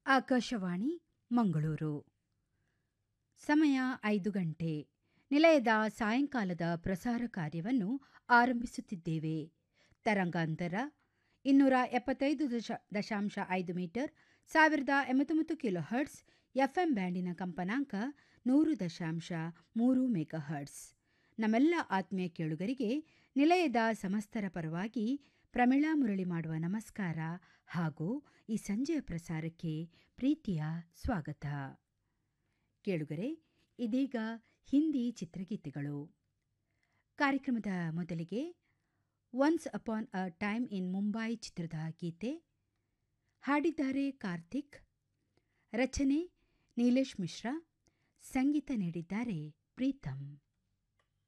ಆಕಾಶವಾಣಿ ಮಂಗಳೂರು ಸಮಯ ಐದು ಗಂಟೆ ನಿಲಯದ ಸಾಯಂಕಾಲದ ಪ್ರಸಾರ ಕಾರ್ಯವನ್ನು ಆರಂಭಿಸುತ್ತಿದ್ದೇವೆ ತರಂಗಾಂತರ ಇನ್ನೂರ ಎಪ್ಪತ್ತೈದು ದಶ ದಶಾಂಶ ಐದು ಮೀಟರ್ ಸಾವಿರದ ಎಂಬತ್ತೊಂಬತ್ತು ಕಿಲೋ ಹರ್ಟ್ಸ್ ಎಫ್ಎಂ ಬ್ಯಾಂಡಿನ ಕಂಪನಾಂಕ ನೂರು ದಶಾಂಶ ಮೂರು ಮೆಗಾ ಹರ್ಟ್ಸ್ ನಮ್ಮೆಲ್ಲ ಆತ್ಮೀಯ ಕೇಳುಗರಿಗೆ ನಿಲಯದ ಸಮಸ್ತರ ಪರವಾಗಿ ಪ್ರಮಿಳಾ ಮುರಳಿ ಮಾಡುವ ನಮಸ್ಕಾರ ಹಾಗೂ ಈ ಸಂಜೆಯ ಪ್ರಸಾರಕ್ಕೆ ಪ್ರೀತಿಯ ಸ್ವಾಗತ ಕೇಳುಗರೆ ಇದೀಗ ಹಿಂದಿ ಚಿತ್ರಗೀತೆಗಳು ಕಾರ್ಯಕ್ರಮದ ಮೊದಲಿಗೆ once upon a time in Mumbai ಚಿತ್ರದ ಗೀತೆ ಹಾಡಿದ್ದಾರೆ ಕಾರ್ತಿಕ್ ರಚನೆ ನೀಲೇಶ್ ಮಿಶ್ರಾ ಸಂಗೀತ ನೀಡಿದ್ದಾರೆ ಪ್ರೀತಮ್